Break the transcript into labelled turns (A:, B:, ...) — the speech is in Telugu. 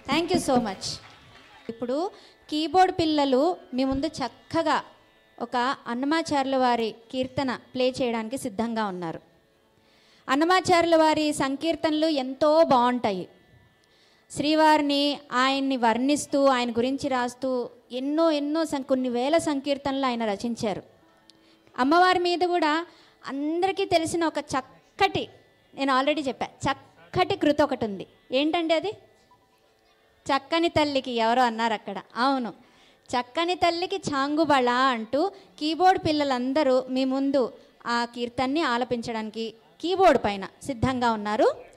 A: థ్యాంక్ యూ సో మచ్ ఇప్పుడు కీబోర్డ్ పిల్లలు మీ ముందు చక్కగా ఒక అన్నమాచార్యుల వారి కీర్తన ప్లే చేయడానికి సిద్ధంగా ఉన్నారు అన్నమాచార్యుల వారి సంకీర్తనలు ఎంతో బాగుంటాయి శ్రీవారిని ఆయన్ని వర్ణిస్తూ ఆయన గురించి రాస్తూ ఎన్నో ఎన్నో సం- కొన్ని వేల సంకీర్తనలు ఆయన రచించారు అమ్మవారి మీద కూడా అందరికీ తెలిసిన ఒక చక్కటి నేను ఆల్రెడీ చెప్పా చక్కటి కృతి ఒకటి ఉంది ఏంటండి అది చక్కని తల్లికి ఎవరో అన్నారు అక్కడ అవును చక్కని తల్లికి చాంగుబళ అంటూ కీబోర్డ్ పిల్లలందరూ మీ ముందు ఆ కీర్తన్ని ఆలపించడానికి కీబోర్డ్ పైన సిద్ధంగా ఉన్నారు